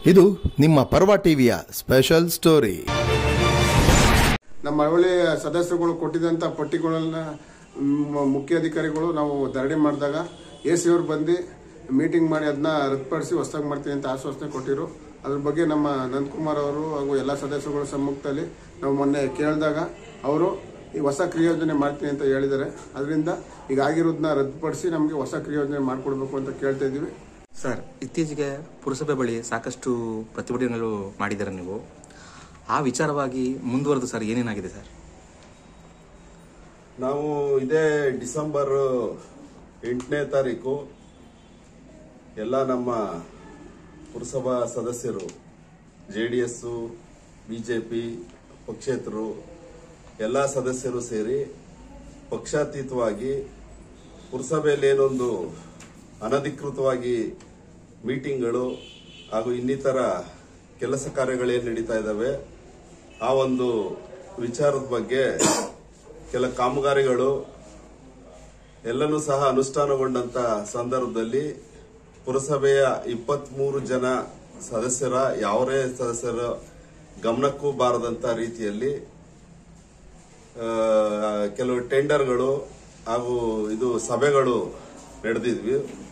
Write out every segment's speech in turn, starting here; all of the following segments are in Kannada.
ಇದು ನಿಮ್ಮ ಪರ್ವ ಟಿವಿಯ ಸ್ಪೆಷಲ್ ಸ್ಟೋರಿ ನಮ್ಮ ಅವಳಿ ಸದಸ್ಯರುಗಳು ಕೊಟ್ಟಿದ್ದಂಥ ಪಟ್ಟಿಗಳನ್ನ ಮ್, ಮುಖ್ಯ ಅಧಿಕಾರಿಗಳು ನಾವು ಧರಣಿ ಮಾಡಿದಾಗ ಎ ಸಿ ಅವರು ಬಂದು ಮೀಟಿಂಗ್ ಮಾಡಿ ಅದನ್ನ ರದ್ದುಪಡಿಸಿ ಹೊಸದಾಗಿ ಮಾಡ್ತೀನಿ ಅಂತ ಆಶ್ವಾಸನೆ ಕೊಟ್ಟಿರು ಅದ್ರ ಬಗ್ಗೆ ನಮ್ಮ ನಂದಕುಮಾರ್ ಅವರು ಹಾಗೂ ಎಲ್ಲ ಸದಸ್ಯರುಗಳ ಸಮ್ಮುಖದಲ್ಲಿ ನಾವು ಮೊನ್ನೆ ಕೇಳಿದಾಗ ಅವರು ಈ ಹೊಸ ಕ್ರಿಯೋಜನೆ ಮಾಡ್ತೀನಿ ಅಂತ ಹೇಳಿದ್ದಾರೆ ಅದರಿಂದ ಈಗ ಆಗಿರೋದನ್ನ ರದ್ದುಪಡಿಸಿ ನಮಗೆ ಹೊಸ ಕ್ರಿಯೋಜನೆ ಮಾಡಿಕೊಡ್ಬೇಕು ಅಂತ ಕೇಳ್ತಾ ಇದ್ದೀವಿ ಸರ್ ಇತ್ತೀಚೆಗೆ ಪುರಸಭೆ ಬಳಿ ಸಾಕಷ್ಟು ಪ್ರತಿಭಟನೆಗಳು ಮಾಡಿದ್ದೀರ ನೀವು ಆ ವಿಚಾರವಾಗಿ ಮುಂದುವರೆದು ಸರ್ ಏನೇನಾಗಿದೆ ಸರ್ ನಾವು ಇದೇ ಡಿಸೆಂಬರ್ ಎಂಟನೇ ತಾರೀಕು ಎಲ್ಲ ನಮ್ಮ ಪುರಸಭಾ ಸದಸ್ಯರು ಜೆ ಡಿ ಎಸ್ಸು ಬಿಜೆಪಿ ಪಕ್ಷೇತರು ಎಲ್ಲ ಸದಸ್ಯರು ಸೇರಿ ಪಕ್ಷಾತೀತವಾಗಿ ಪುರಸಭೆಯಲ್ಲಿ ಏನೊಂದು ಅನಧಿಕೃತವಾಗಿ ಮೀಟಿಂಗ್ಗಳು ಹಾಗೂ ಇನ್ನಿತರ ಕೆಲಸ ಕಾರ್ಯಗಳೇನು ನಡೀತಾ ಇದ್ದಾವೆ ಆ ಒಂದು ವಿಚಾರದ ಬಗ್ಗೆ ಕೆಲ ಕಾಮಗಾರಿಗಳು ಎಲ್ಲನೂ ಸಹ ಅನುಷ್ಠಾನಗೊಂಡಂತ ಸಂದರ್ಭದಲ್ಲಿ ಪುರಸಭೆಯ ಇಪ್ಪತ್ಮೂರು ಜನ ಸದಸ್ಯರ ಯಾವುದೇ ಸದಸ್ಯರ ಗಮನಕ್ಕೂ ಬಾರದಂತ ರೀತಿಯಲ್ಲಿ ಆ, ಕೆಲವು ಟೆಂಡರ್ಗಳು ಹಾಗೂ ಇದು ಸಭೆಗಳು ನಡೆದಿದ್ವಿ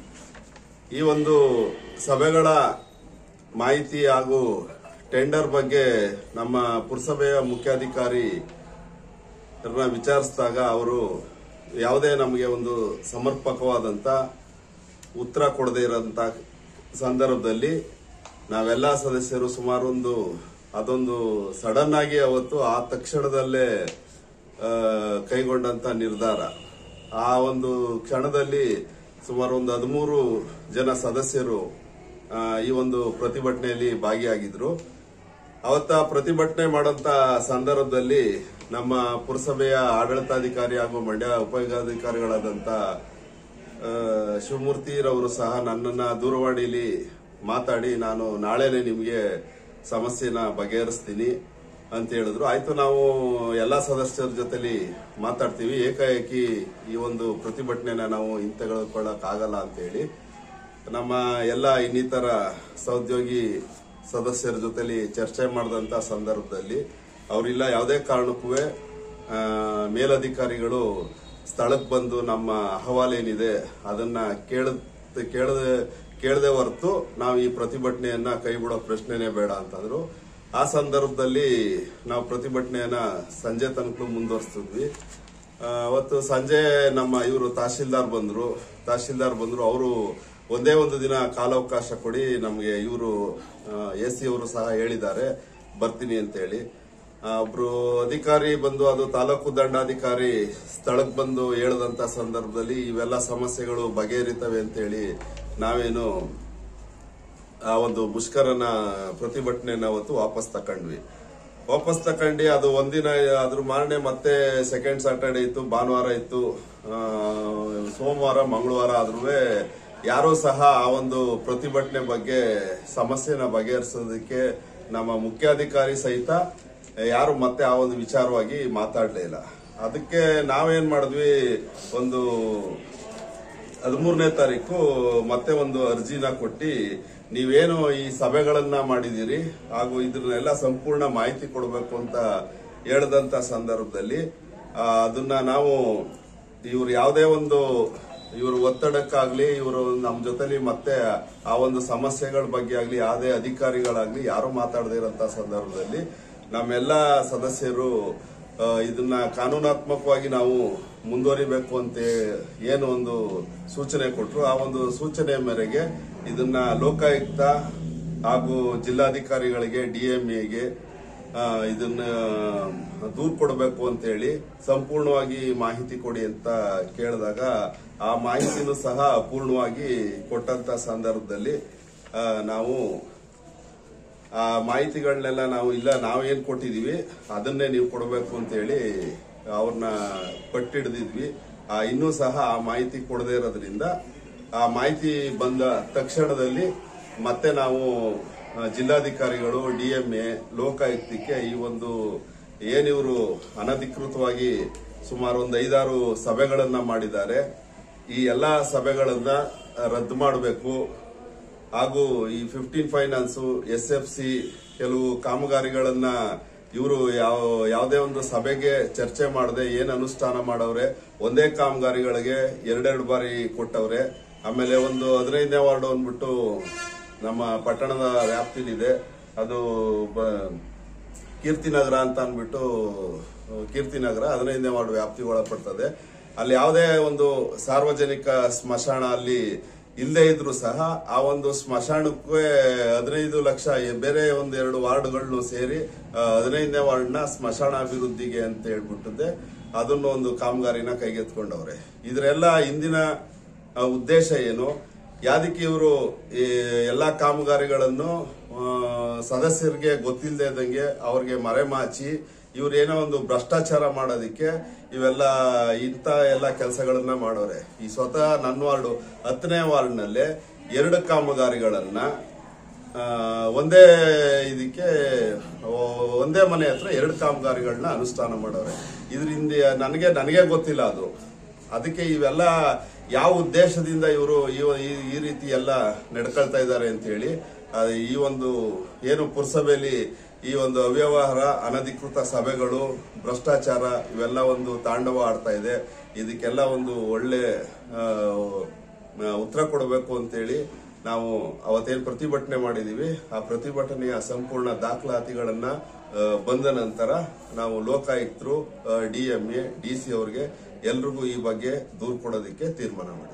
ಈ ಒಂದು ಸಭೆಗಳ ಮಾಹಿತಿ ಹಾಗೂ ಟೆಂಡರ್ ಬಗ್ಗೆ ನಮ್ಮ ಪುರಸಭೆಯ ಮುಖ್ಯಾಧಿಕಾರಿ ಅವ್ರನ್ನ ವಿಚಾರಿಸಿದಾಗ ಅವರು ಯಾವುದೇ ನಮಗೆ ಒಂದು ಸಮರ್ಪಕವಾದಂತ ಉತ್ತರ ಕೊಡದೇ ಇರೋಂತ ಸಂದರ್ಭದಲ್ಲಿ ನಾವೆಲ್ಲ ಸದಸ್ಯರು ಸುಮಾರು ಒಂದು ಅದೊಂದು ಸಡನ್ ಆಗಿ ಅವತ್ತು ಆ ತಕ್ಷಣದಲ್ಲೇ ಆ, ಕೈಗೊಂಡಂತ ನಿರ್ಧಾರ ಆ ಒಂದು ಕ್ಷಣದಲ್ಲಿ ಸುಮಾರು ಒಂದು ಹದಿಮೂರು ಜನ ಸದಸ್ಯರು ಆ, ಈ ಒಂದು ಪ್ರತಿಭಟನೆಯಲ್ಲಿ ಭಾಗಿಯಾಗಿದ್ರು ಅವತ್ತ ಪ್ರತಿಭಟನೆ ಮಾಡಂತ ಸಂದರ್ಭದಲ್ಲಿ ನಮ್ಮ ಪುರಸಭೆಯ ಆಡಳಿತಾಧಿಕಾರಿ ಹಾಗೂ ಮಂಡ್ಯ ಉಪವಿಭಾಗಾಧಿಕಾರಿಗಳಾದಂತ ಆ, ಶಿವಮೂರ್ತಿರವರು ಸಹ ನನ್ನನ್ನ ದೂರವಾಣಿಯಲ್ಲಿ ಮಾತಾಡಿ ನಾನು ನಾಳೆನೆ ನಿಮಗೆ ಸಮಸ್ಯೆನ ಬಗೆಹರಿಸ್ತೀನಿ ಅಂತ ಹೇಳಿದ್ರು ಆಯ್ತು ನಾವು ಎಲ್ಲಾ ಸದಸ್ಯರ ಜೊತೆಲಿ ಮಾತಾಡ್ತೀವಿ ಏಕಾಏಕಿ ಈ ಒಂದು ಪ್ರತಿಭಟನೆನ ನಾವು ಹಿಂತೆಗೆದುಕೊಳ್ಳಕ್ ಆಗಲ್ಲ ಅಂತ ಹೇಳಿ ನಮ್ಮ ಎಲ್ಲ ಇನ್ನಿತರ ಸಹೋದ್ಯೋಗಿ ಸದಸ್ಯರ ಜೊತೆಲಿ ಚರ್ಚೆ ಮಾಡಿದಂತ ಸಂದರ್ಭದಲ್ಲಿ ಅವರಿಲ್ಲ ಯಾವುದೇ ಕಾರಣಕ್ಕೂ ಆ, ಮೇಲಧಿಕಾರಿಗಳು ಸ್ಥಳಕ್ಕೆ ಬಂದು ನಮ್ಮ ಅಹವಾಲ್ ಏನಿದೆ ಅದನ್ನ ಕೇಳ ಕೇಳದ ಕೇಳದೆ ಹೊರತು ನಾವು ಈ ಪ್ರತಿಭಟನೆಯನ್ನ ಕೈ ಬಿಡೋ ಪ್ರಶ್ನೆನೇ ಬೇಡ ಅಂತಂದ್ರು ಆ ಸಂದರ್ಭದಲ್ಲಿ ನಾವು ಪ್ರತಿಭಟನೆಯನ್ನ ಸಂಜೆ ತನಕ ಮುಂದುವರಿಸ್ತಿದ್ವಿ ಆ, ಅವತ್ತು ಸಂಜೆ ನಮ್ಮ ಇವರು ತಹಶೀಲ್ದಾರ್ ಬಂದ್ರು ತಹಶೀಲ್ದಾರ್ ಬಂದ್ರು ಅವರು ಒಂದೇ ಒಂದು ದಿನ ಕಾಲಾವಕಾಶ ಕೊಡಿ ನಮಗೆ ಇವರು ಎ ಸಿ ಅವರು ಸಹ ಹೇಳಿದ್ದಾರೆ ಬರ್ತೀನಿ ಅಂತ ಹೇಳಿ ಆ, ಒಬ್ರು ಅಧಿಕಾರಿ ಬಂದು ಅದು ತಾಲೂಕು ದಂಡಾಧಿಕಾರಿ ಸ್ಥಳಕ್ಕೆ ಬಂದು ಹೇಳದಂತ ಸಂದರ್ಭದಲ್ಲಿ ಇವೆಲ್ಲ ಸಮಸ್ಯೆಗಳು ಬಗೆಹರಿತವೆ ಅಂತ ಹೇಳಿ ನಾವೇನು ಆ ಒಂದು ಮುಷ್ಕರನ ಪ್ರತಿಭಟನೆನ ಅವತ್ತು ವಾಪಸ್ ತಕೊಂಡ್ವಿ ವಾಪಸ್ ತಕೊಂಡಿ ಅದು ಒಂದಿನ ಅದ್ರ ಮಾರನೆ ಮತ್ತೆ ಸೆಕೆಂಡ್ ಸಾಟರ್ಡೆ ಇತ್ತು ಭಾನುವಾರ ಇತ್ತು ಆ, ಸೋಮವಾರ ಮಂಗಳವಾರ ಆದ್ರೂ ಯಾರೂ ಸಹ ಆ ಒಂದು ಪ್ರತಿಭಟನೆ ಬಗ್ಗೆ ಸಮಸ್ಯೆನ ಬಗೆಹರಿಸೋದಕ್ಕೆ ನಮ್ಮ ಮುಖ್ಯಾಧಿಕಾರಿ ಸಹಿತ ಯಾರು ಮತ್ತೆ ಆ ಒಂದು ವಿಚಾರವಾಗಿ ಮಾತಾಡಲೇ ಇಲ್ಲ ಅದಕ್ಕೆ ನಾವೇನ್ ಮಾಡಿದ್ವಿ ಒಂದು ಹದಿಮೂರನೇ ತಾರೀಕು ಮತ್ತೆ ಒಂದು ಅರ್ಜಿನ ಕೊಟ್ಟಿ ನೀವೇನು ಈ ಸಭೆಗಳನ್ನ ಮಾಡಿದಿರಿ ಹಾಗೂ ಇದನ್ನೆಲ್ಲ ಸಂಪೂರ್ಣ ಮಾಹಿತಿ ಕೊಡಬೇಕು ಅಂತ ಹೇಳ್ದಂತ ಸಂದರ್ಭದಲ್ಲಿ ಆ, ಅದನ್ನ ನಾವು ಇವ್ರು ಯಾವುದೇ ಒಂದು ಇವರು ಒತ್ತಡಕ್ಕಾಗ್ಲಿ ಇವರು ನಮ್ಮ ಜೊತೆಲಿ ಮತ್ತೆ ಆ ಒಂದು ಸಮಸ್ಯೆಗಳ ಬಗ್ಗೆ ಆಗ್ಲಿ ಯಾವುದೇ ಅಧಿಕಾರಿಗಳಾಗ್ಲಿ ಯಾರು ಮಾತಾಡದೇ ಇರೋಂತ ಸಂದರ್ಭದಲ್ಲಿ ನಮ್ಮೆಲ್ಲ ಸದಸ್ಯರು ಆ, ಇದನ್ನ ಕಾನೂನಾತ್ಮಕವಾಗಿ ನಾವು ಮುಂದುವರಿಬೇಕು ಅಂತ ಏನು ಒಂದು ಸೂಚನೆ ಕೊಟ್ಟರು ಆ ಒಂದು ಸೂಚನೆ ಮೇರೆಗೆ ಇದನ್ನ ಲೋಕಾಯುಕ್ತ ಹಾಗೂ ಜಿಲ್ಲಾಧಿಕಾರಿಗಳಿಗೆ ಡಿಎಂಎಗೆ ಇದನ್ನ ದೂರ್ ಕೊಡಬೇಕು ಅಂತ ಹೇಳಿ ಸಂಪೂರ್ಣವಾಗಿ ಮಾಹಿತಿ ಕೊಡಿ ಅಂತ ಕೇಳಿದಾಗ ಆ ಮಾಹಿತಿನೂ ಸಹ ಪೂರ್ಣವಾಗಿ ಕೊಟ್ಟಂತ ಸಂದರ್ಭದಲ್ಲಿ ಆ, ನಾವು ಆ ಮಾಹಿತಿಗಳನ್ನೆಲ್ಲ ನಾವು ಇಲ್ಲ ನಾವೇನ್ ಕೊಟ್ಟಿದೀವಿ ಅದನ್ನೇ ನೀವು ಕೊಡಬೇಕು ಅಂತ ಹೇಳಿ ಅವ್ರನ್ನ ಪಟ್ಟಿಡ್ದಿದ್ವಿ ಆ ಇನ್ನೂ ಸಹ ಆ ಮಾಹಿತಿ ಕೊಡದೇ ಇರೋದ್ರಿಂದ ಆ ಮಾಹಿತಿ ಬಂದ ತಕ್ಷಣದಲ್ಲಿ ಮತ್ತೆ ನಾವು ಆ, ಜಿಲ್ಲಾಧಿಕಾರಿಗಳು ಡಿಎಂಎ ಲೋಕಾಯುಕ್ತಕ್ಕೆ ಈ ಒಂದು ಏನಿವರು ಅನಧಿಕೃತವಾಗಿ ಸುಮಾರು ಒಂದು ಐದಾರು ಸಭೆಗಳನ್ನ ಮಾಡಿದ್ದಾರೆ ಈ ಎಲ್ಲಾ ಸಭೆಗಳನ್ನ ರದ್ದು ಮಾಡಬೇಕು ಹಾಗೂ ಈ fifteen finance S F C ಕೆಲವು ಕಾಮಗಾರಿಗಳನ್ನ ಇವರು ಯಾವ ಯಾವುದೇ ಒಂದು ಸಭೆಗೆ ಚರ್ಚೆ ಮಾಡದೆ ಏನ್ ಅನುಷ್ಠಾನ ಮಾಡವ್ರೆ ಒಂದೇ ಕಾಮಗಾರಿಗಳಿಗೆ ಎರಡೆರಡು ಬಾರಿ ಕೊಟ್ಟವ್ರೆ ಆಮೇಲೆ ಒಂದು ಹದಿನೈದನೇ ವಾರ್ಡ್ ಅಂದ್ಬಿಟ್ಟು ನಮ್ಮ ಪಟ್ಟಣದ ವ್ಯಾಪ್ತಿಲಿದೆ ಅದು ಬ- ಕೀರ್ತಿನಗರ ಅಂತ ಅಂದ್ಬಿಟ್ಟು ಅಹ್, ಕೀರ್ತಿನಗರ ಹದಿನೈದನೇ ವಾರ್ಡ್ ವ್ಯಾಪ್ತಿಗೆ ಒಳಪಡ್ತದೆ ಅಲ್ಲಿ ಯಾವುದೇ ಒಂದು ಸಾರ್ವಜನಿಕ ಸ್ಮಶಾನ ಅಲ್ಲಿ ಇಲ್ಲದೆ ಇದ್ರು ಸಹ ಆ ಒಂದು ಸ್ಮಶಾನಕ್ಕೆ ಹದಿನೈದು ಲಕ್ಷ ಎ- ಬೇರೆ ಒಂದು ಎರಡು ವಾರ್ಡ್ಗಳನ್ನು ಸೇರಿ ಅಹ್, ಹದಿನೈದನೇ ವಾರ್ಡ್ನ ಸ್ಮಶಾನ ಅಭಿವೃದ್ಧಿಗೆ ಅಂತ ಹೇಳ್ಬಿಟ್ಟಿದ್ದೆ ಅದನ್ನು ಒಂದು ಕಾಮಗಾರಿನ ಕೈಗೆತ್ಕೊಂಡವ್ರೆ ಇದರೆಲ್ಲ ಹಿಂದಿನ ಆ, ಉದ್ದೇಶ ಏನು ಯಾದಕ್ಕೆ ಇವರು ಈ ಎಲ್ಲಾ ಕಾಮಗಾರಿಗಳನ್ನು ಆ, ಸದಸ್ಯರಿಗೆ ಗೊತ್ತಿಲ್ಲದೆ ಇದ್ದಂಗೆ ಅವ್ರಿಗೆ ಮರೆಮಾಚಿ ಇವ್ರೇನೋ ಒಂದು ಭ್ರಷ್ಟಾಚಾರ ಮಾಡೋದಿಕ್ಕೆ ಇವೆಲ್ಲ ಇಂಥ ಎಲ್ಲ ಕೆಲಸಗಳನ್ನ ಮಾಡೋರೆ ಈ ಸ್ವತಃ ನನ್ನ ವಾರ್ಡು ಹತ್ತನೇ ವಾರ್ಡ್ನಲ್ಲೇ ಎರಡು ಕಾಮಗಾರಿಗಳನ್ನ ಆ, ಒಂದೇ ಇದಕ್ಕೆ ಓ- ಒಂದೇ ಮನೆ ಹತ್ರ ಎರಡು ಕಾಮಗಾರಿಗಳನ್ನ ಅನುಷ್ಠಾನ ಮಾಡೋರೆ ಇದರಿಂದ ನನಗೆ ನನಗೆ ಗೊತ್ತಿಲ್ಲ ಅದು ಅದಕ್ಕೆ ಇವೆಲ್ಲ ಯಾವ ಉದ್ದೇಶದಿಂದ ಇವರು ಈ ರೀತಿ ಎಲ್ಲ ನಡ್ಕೊಳ್ತಾ ಇದ್ದಾರೆ ಅಂತ ಹೇಳಿ ಅದು ಈ ಒಂದು ಏನು ಪುರಸಭೆಯಲ್ಲಿ ಈ ಒಂದು ಅವ್ಯವಹಾರ ಅನಧಿಕೃತ ಸಭೆಗಳು ಭ್ರಷ್ಟಾಚಾರ ಇವೆಲ್ಲ ಒಂದು ತಾಂಡವ ಆಡ್ತಾ ಇದೆ ಇದಕ್ಕೆಲ್ಲ ಒಂದು ಒಳ್ಳೆ ಆ, ಆ, ಉತ್ತರ ಕೊಡಬೇಕು ಅಂತೇಳಿ ನಾವು ಅವತ್ತೇನು ಪ್ರತಿಭಟನೆ ಮಾಡಿದೀವಿ ಆ ಪ್ರತಿಭಟನೆಯ ಸಂಪೂರ್ಣ ದಾಖಲಾತಿಗಳನ್ನ ಆ, ಬಂದ ನಂತರ ನಾವು ಲೋಕಾಯುಕ್ತರು ಡಿಎಂಎ ಡಿ ಸಿ ಅವರಿಗೆ ಎಲ್ರಿಗೂ ಈ ಬಗ್ಗೆ ದೂರು ಕೊಡೋದಕ್ಕೆ ತೀರ್ಮಾನ ಮಾಡಿದ್ವಿ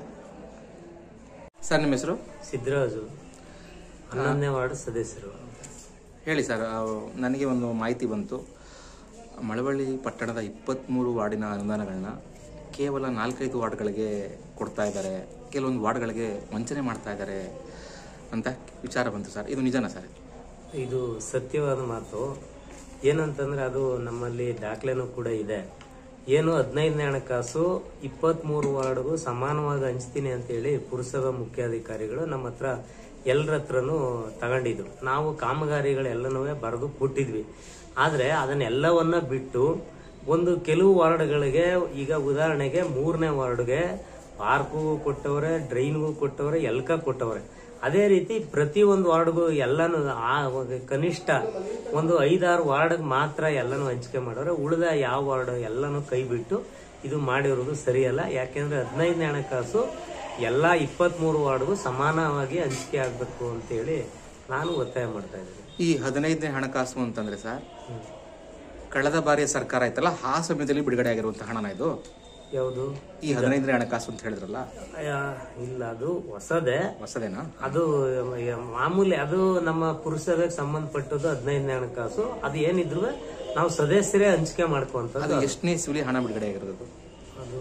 ಸರ್ ನಿಮ್ಮ ಹೆಸರು ಸಿದ್ದರಾಜು ಹನ್ನೊಂದನೇ ವಾರ್ಡ್ ಸದಸ್ಯರು ಹೇಳಿ ಸರ್ ಆ, ನನಗೆ ಒಂದು ಮಾಹಿತಿ ಬಂತು ಮಳವಳ್ಳಿ ಪಟ್ಟಣದ ಇಪ್ಪತ್ತ್ಮೂರು ವಾರ್ಡಿನ ಅನುದಾನಗಳನ್ನ ಕೇವಲ ನಾಲ್ಕೈದು ವಾರ್ಡ್ಗಳಿಗೆ ಕೊಡ್ತಾ ಇದ್ದಾರೆ ಕೆಲವೊಂದು ವಾರ್ಡ್ಗಳಿಗೆ ವಂಚನೆ ಮಾಡ್ತಾ ಇದ್ದಾರೆ ಅಂತ ವಿಚಾರ ಬಂತು ಸರ್ ಇದು ನಿಜನಾ ಸರ್ ಇದು ಸತ್ಯವಾದ ಮಾತು ಏನಂತಂದ್ರೆ ಅದು ನಮ್ಮಲ್ಲಿ ದಾಖಲೆನೂ ಕೂಡ ಇದೆ ಏನು ಹದಿನೈದನೇ ಹಣಕಾಸು ಇಪ್ಪತ್ಮೂರು ವಾರ್ಡ್ಗೂ ಸಮಾನವಾಗಿ ಹಂಚ್ತೀನಿ ಅಂತೇಳಿ ಪುರಸಭಾ ಮುಖ್ಯಾಧಿಕಾರಿಗಳು ನಮ್ಮ ಹತ್ರ ಎಲ್ಲರ ಹತ್ರನೂ ತಗೊಂಡಿದ್ರು ನಾವು ಕಾಮಗಾರಿಗಳೆಲ್ಲನೂ ಬರೆದು ಕೊಟ್ಟಿದ್ವಿ ಆದರೆ ಅದನ್ನೆಲ್ಲವನ್ನ ಬಿಟ್ಟು ಒಂದು ಕೆಲವು ವಾರ್ಡ್ಗಳಿಗೆ ಈಗ ಉದಾಹರಣೆಗೆ ಮೂರನೇ ವಾರ್ಡ್ಗೆ ಪಾರ್ಕು ಕೊಟ್ಟವ್ರೆ ಡ್ರೈನ್ಗೂ ಕೊಟ್ಟವ್ರೆ ಎಲ್ಕ ಕೊಟ್ಟವ್ರೆ ಅದೇ ರೀತಿ ಪ್ರತಿ ಒಂದು ವಾರ್ಡ್ಗೂ ಎಲ್ಲಾನು ಆ ಒಂದು ಕನಿಷ್ಠ ಒಂದು ಐದಾರು ವಾರ್ಡ್ ಮಾತ್ರ ಎಲ್ಲಾನು ಹಂಚಿಕೆ ಮಾಡೋರೆ ಉಳಿದ ಯಾವ ವಾರ್ಡ್ ಎಲ್ಲಾನು ಕೈ ಬಿಟ್ಟು ಇದು ಮಾಡಿರೋದು ಸರಿಯಲ್ಲ ಯಾಕೆಂದ್ರೆ ಹದಿನೈದನೇ ಹಣಕಾಸು ಎಲ್ಲಾ ಇಪ್ಪತ್ಮೂರು ವಾರ್ಡ್ಗೂ ಸಮಾನವಾಗಿ ಹಂಚಿಕೆ ಆಗ್ಬೇಕು ಅಂತೇಳಿ ನಾನು ಒತ್ತಾಯ ಮಾಡ್ತಾ ಇದ್ದೀನಿ ಈ ಹದಿನೈದನೇ ಹಣಕಾಸು ಅಂತಂದ್ರೆ ಸರ್ ಕಳೆದ ಬಾರಿಯ ಸರ್ಕಾರ ಐತಲ್ಲ ಆ ಸಮಯದಲ್ಲಿ ಬಿಡುಗಡೆ ಆಗಿರುವಂತಹ ಹಣನ ಇದು ಯಾವುದು ಈ ಹದಿನೈದನೇ ಹಣಕಾಸು ಅಂತ ಹೇಳಿದ್ರಲ್ಲ ಇಲ್ಲ ಅದು ಹೊಸದೇ ಹೊಸದೇನಾ ಅದು ಮಾಮೂಲಿ ಅದು ನಮ್ಮ ಪುರುಷರಿಗೆ ಸಂಬಂಧಪಟ್ಟದ್ದು ಹದಿನೈದನೇ ಹಣಕಾಸು ಅದು ಏನಿದ್ರು ನಾವು ಸದಸ್ಯರೇ ಹಂಚಿಕೆ ಮಾಡ್ಕೊಂತದ್ದು ಅದು ಎಷ್ಟನೇ ಇಸ್ವಿಲಿ ಹಣ ಬಿಡುಗಡೆ ಆಗಿರೋದು ಅದು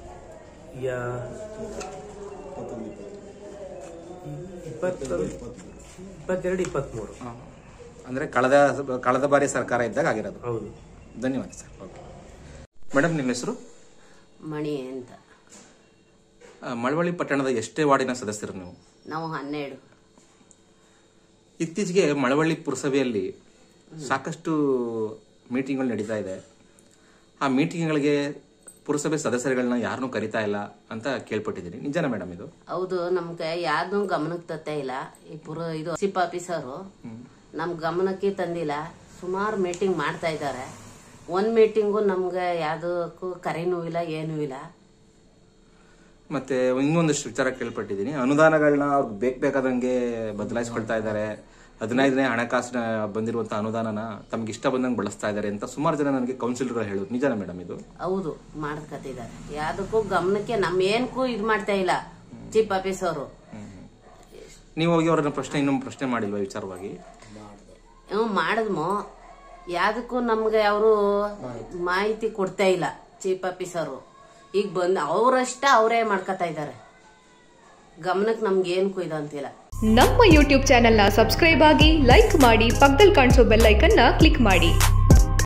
ಯಾ- ಇಪ್ಪತ್ತು ಇಪ್ಪತ್ತೆರಡು ಇಪ್ಪತ್ಮೂರು ಆ, ಅಂದ್ರೆ ಕಳೆದ ಕಳೆದ ಬಾರಿ ಸರ್ಕಾರ ಇದ್ದಾಗ ಆಗಿರೋದು ಹೌದು ಧನ್ಯವಾದ ಸರ್ ಮೇಡಮ್ ನಿಮ್ಮ ಹೆಸರು ಮಣಿ ಅಂತ ಆ, ಮಳವಳ್ಳಿ ಪಟ್ಟಣದ ಎಷ್ಟೇ ವಾರ್ಡಿನ ಸದಸ್ಯರು ನೀವು ನಾವು ಹನ್ನೆರಡು ಇತ್ತೀಚೆಗೆ ಮಳವಳ್ಳಿ ಪುರಸಭೆಯಲ್ಲಿ ಸಾಕಷ್ಟು ಮೀಟಿಂಗ್ಗಳು ನಡೀತಾ ಇದೆ ಆ ಮೀಟಿಂಗ್ಗಳಿಗೆ ಪುರಸಭೆ ಸದಸ್ಯರುಗಳನ್ನ ಯಾರನ್ನೂ ಕರಿತಾ ಇಲ್ಲ ಅಂತ ಕೇಳ್ಪಟ್ಟಿದ್ದೀನಿ ನಿಜನಾ ಮೇಡಮ್ ಇದು ಹೌದು ನಮ್ಗೆ ಯಾವ್ದು ಗಮನಕ್ಕೆ ತತ್ತೇ ಇಲ್ಲ ಈ ಪುರ ಇದು ಚಿಪ್ ಆಫೀಸರು ನಮ್ ಗಮನಕ್ಕೆ ತಂದಿಲ್ಲ ಸುಮಾರು ಮೀಟಿಂಗ್ ಮಾಡ್ತಾ ಇದ್ದಾರೆ ಒಂದ್ ಮೀಟಿಂಗು ನಮ್ಗೆ ಯಾವ್ದಕ್ಕೂ ಕರೆನೂ ಇಲ್ಲ ಏನೂ ಇಲ್ಲ ಮತ್ತೆ ಇನ್ನೊಂದಷ್ಟು ವಿಚಾರ ಕೇಳ್ಪಟ್ಟಿದ್ದೀನಿ ಅನುದಾನಗಳನ್ನ ಅವ್ರಿಗೆ ಬೇಕು ಬೇಕಾದಂಗೆ ಬದಲಾಯಿಸ್ಕೊಳ್ತಾ ಇದ್ದಾರೆ ಹದಿನೈದನೇ ಹಣಕಾಸಿನ ಬಂದಿರುವಂತಹ ಅನುದಾನನ ತಮ್ಗೆ ಇಷ್ಟ ಬಂದಂಗೆ ಬಳಸ್ತಾ ಇದ್ದಾರೆ ಅಂತ ಸುಮಾರು ಜನ ನನಗೆ ಕೌನ್ಸಿಲರ್ ಹೇಳೋದು ನಿಜನಾ ಮೇಡಮ್ ಇದು ಹೌದು ಮಾಡ್ಕತ್ತಿದ್ದಾರೆ ಯಾವ್ದಕ್ಕೂ ಗಮನಕ್ಕೆ ನಮ್ ಏನ್ಕೂ ಇದ್ ಮಾಡ್ತಾ ಇಲ್ಲ ಚೀಫ್ ಆಫೀಸರು ನೀವು ಹೋಗಿ ಅವ್ರನ್ನ ಪ್ರಶ್ನೆ ಇನ್ನೊಂದು ಪ್ರಶ್ನೆ ಮಾಡಿಲ್ವಾ ಈ ವಿಚಾರವಾಗಿ ಹ್ಞೂ ಮಾಡಿದ್ಮೋ ಯಾವ್ದಕ್ಕೂ ನಮ್ಗೆ ಅವರು ಮಾಹಿತಿ ಕೊಡ್ತಾ ಇಲ್ಲ ಚೀಫ್ ಆಫೀಸರು ಈಗ ಬಂದ್ ಅವರಷ್ಟ ಅವರೇ ಮಾಡ್ಕೊತಾ ಇದ್ದಾರೆ ಗಮನಕ್ಕೆ ನಮ್ಗೆ ಏನ್ಕೂ ಇದಂತಿಲ್ಲ ನಮ್ಮ ಯೂಟ್ಯೂಬ್ ಚಾನೆಲ್ನ ಸಬ್ಸ್ಕ್ರೈಬ್ ಆಗಿ ಲೈಕ್ ಮಾಡಿ ಪಕ್ಕದಲ್ಲಿ ಕಾಣಿಸೋ ಬೆಲ್ ಐಕನ್ನ ಕ್ಲಿಕ್ ಮಾಡಿ